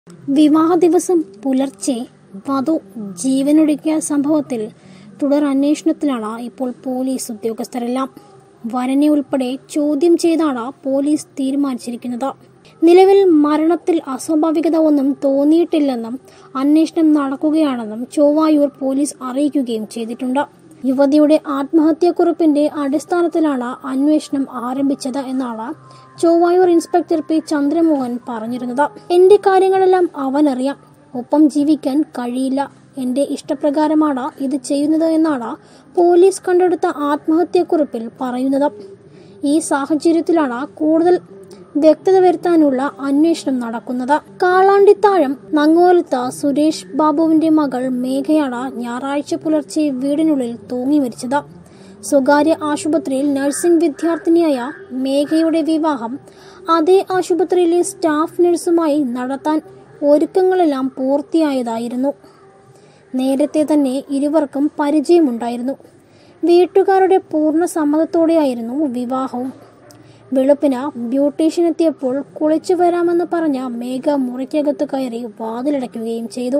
വിവാഹ ദിവസം പുലർച്ചെ വധു ജീവനൊടുക്കിയ സംഭവത്തിൽ തുടർ അന്വേഷണത്തിലാണ് ഇപ്പോൾ പോലീസ് ഉദ്യോഗസ്ഥരെല്ലാം വരനെ ഉൾപ്പെടെ ചോദ്യം ചെയ്താണ് പോലീസ് തീരുമാനിച്ചിരിക്കുന്നത് നിലവിൽ മരണത്തിൽ അസ്വാഭാവികത ഒന്നും തോന്നിയിട്ടില്ലെന്നും അന്വേഷണം നടക്കുകയാണെന്നും ചൊവ്വായൂർ പോലീസ് അറിയിക്കുകയും ചെയ്തിട്ടുണ്ട് യുവതിയുടെ ആത്മഹത്യാക്കുറിപ്പിന്റെ അടിസ്ഥാനത്തിലാണ് അന്വേഷണം ആരംഭിച്ചത് എന്നാണ് ചൊവ്വായൂർ ഇൻസ്പെക്ടർ പി ചന്ദ്രമോഹൻ പറഞ്ഞിരുന്നത് എന്റെ കാര്യങ്ങളെല്ലാം അവനറിയാം ഒപ്പം ജീവിക്കാൻ കഴിയില്ല എന്റെ ഇഷ്ടപ്രകാരമാണ് ഇത് ചെയ്യുന്നത് എന്നാണ് പോലീസ് കണ്ടെടുത്ത ആത്മഹത്യാക്കുറിപ്പിൽ പറയുന്നത് ഈ സാഹചര്യത്തിലാണ് കൂടുതൽ വ്യക്തത വരുത്താനുള്ള അന്വേഷണം നടക്കുന്നത് കാളാണ്ടിത്താഴം നങ്ങോലത്ത് സുരേഷ് ബാബുവിന്റെ മകൾ മേഘയാണ് ഞായറാഴ്ച പുലർച്ചെ വീടിനുള്ളിൽ തൂങ്ങി മരിച്ചത് സ്വകാര്യ ആശുപത്രിയിൽ നഴ്സിംഗ് വിദ്യാർത്ഥിനിയായ മേഘയുടെ വിവാഹം അതേ ആശുപത്രിയിലെ സ്റ്റാഫ് നഴ്സുമായി നടത്താൻ ഒരുക്കങ്ങളെല്ലാം പൂർത്തിയായതായിരുന്നു നേരത്തെ തന്നെ ഇരുവർക്കും പരിചയമുണ്ടായിരുന്നു വീട്ടുകാരുടെ പൂർണ്ണ സമ്മതത്തോടെയായിരുന്നു വിവാഹവും വെളുപ്പിന് ബ്യൂട്ടീഷ്യൻ എത്തിയപ്പോൾ കുളിച്ചു വരാമെന്ന് പറഞ്ഞ മേഘ മുറിക്കകത്ത് കയറി വാതിലടയ്ക്കുകയും ചെയ്തു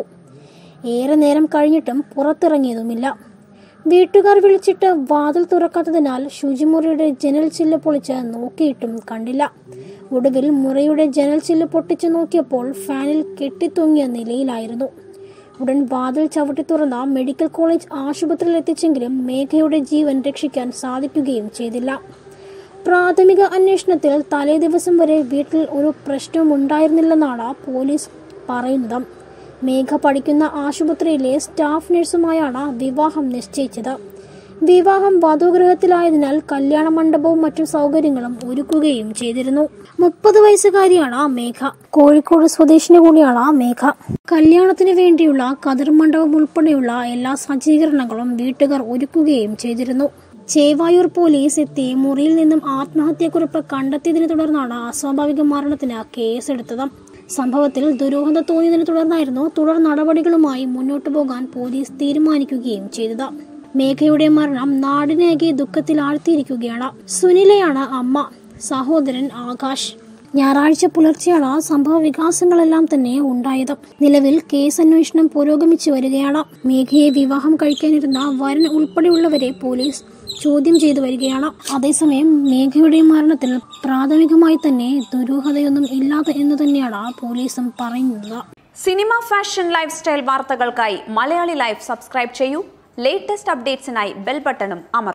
ഏറെ നേരം കഴിഞ്ഞിട്ടും പുറത്തിറങ്ങിയതുമില്ല വീട്ടുകാർ വിളിച്ചിട്ട് വാതിൽ തുറക്കാത്തതിനാൽ ശുചിമുറിയുടെ ജനൽ ചില്ല് പൊളിച്ച് നോക്കിയിട്ടും കണ്ടില്ല ഒടുവിൽ മുറിയുടെ ജനൽ ചില്ല് പൊട്ടിച്ചു നോക്കിയപ്പോൾ ഫാനിൽ കെട്ടിത്തൂങ്ങിയ നിലയിലായിരുന്നു ഉടൻ വാതിൽ ചവിട്ടി തുറന്ന മെഡിക്കൽ കോളേജ് ആശുപത്രിയിൽ എത്തിച്ചെങ്കിലും മേഘയുടെ ജീവൻ രക്ഷിക്കാൻ സാധിക്കുകയും ചെയ്തില്ല പ്രാഥമിക അന്വേഷണത്തിൽ തലേ ദിവസം വരെ വീട്ടിൽ ഒരു പ്രശ്നവും ഉണ്ടായിരുന്നില്ലെന്നാണ് പോലീസ് പറയുന്നത് മേഘ പഠിക്കുന്ന ആശുപത്രിയിലെ സ്റ്റാഫ് നഴ്സുമായാണ് വിവാഹം നിശ്ചയിച്ചത് വിവാഹം വധുഗ്രഹത്തിലായതിനാൽ കല്യാണ മണ്ഡപവും മറ്റു സൗകര്യങ്ങളും ഒരുക്കുകയും ചെയ്തിരുന്നു മുപ്പത് വയസ്സുകാരിയാണ് മേഘ കോഴിക്കോട് സ്വദേശിനി കൂടിയാണ് മേഘ കല്യാണത്തിന് വേണ്ടിയുള്ള കതിർ മണ്ഡപം ഉൾപ്പെടെയുള്ള എല്ലാ സജ്ജീകരണങ്ങളും വീട്ടുകാർ ഒരുക്കുകയും ചെയ്തിരുന്നു ചേവായൂർ പോലീസ് എത്തി മുറിയിൽ നിന്നും ആത്മഹത്യാക്കുറിപ്പ് കണ്ടെത്തിയതിനെ തുടർന്നാണ് അസ്വാഭാവിക മരണത്തിന് കേസെടുത്തത് സംഭവത്തിൽ ദുരൂഹത തോന്നിയതിനെ തുടർന്നായിരുന്നു തുടർ നടപടികളുമായി മുന്നോട്ടു പോകാൻ പോലീസ് തീരുമാനിക്കുകയും ചെയ്തത് മേഘയുടെ മരണം നാടിനാകെ ദുഃഖത്തിൽ ആഴ്ത്തിയിരിക്കുകയാണ് സുനിലയാണ് അമ്മ സഹോദരൻ ആകാശ് ഞായറാഴ്ച പുലർച്ചെയാണ് സംഭവ വികാസങ്ങളെല്ലാം തന്നെ ഉണ്ടായത് നിലവിൽ കേസ് അന്വേഷണം പുരോഗമിച്ചു വരികയാണ് മേഘയെ വിവാഹം കഴിക്കാനിരുന്ന വരൻ ഉൾപ്പെടെയുള്ളവരെ പോലീസ് ചോദ്യം ചെയ്തു വരികയാണ് അതേസമയം മേഘയുടെ മരണത്തിൽ പ്രാഥമികമായി തന്നെ ദുരൂഹതയൊന്നും ഇല്ലാത്ത എന്ന് തന്നെയാണ് പോലീസും പറയുന്നത് സിനിമ ഫാഷൻ ലൈഫ് സ്റ്റൈൽ വാർത്തകൾക്കായി മലയാളി ലൈഫ് സബ്സ്ക്രൈബ് ചെയ്യൂ ലേറ്റസ്റ്റ് അപ്ഡേറ്റ്സിനായി ബെൽ ബട്ടണും അമർ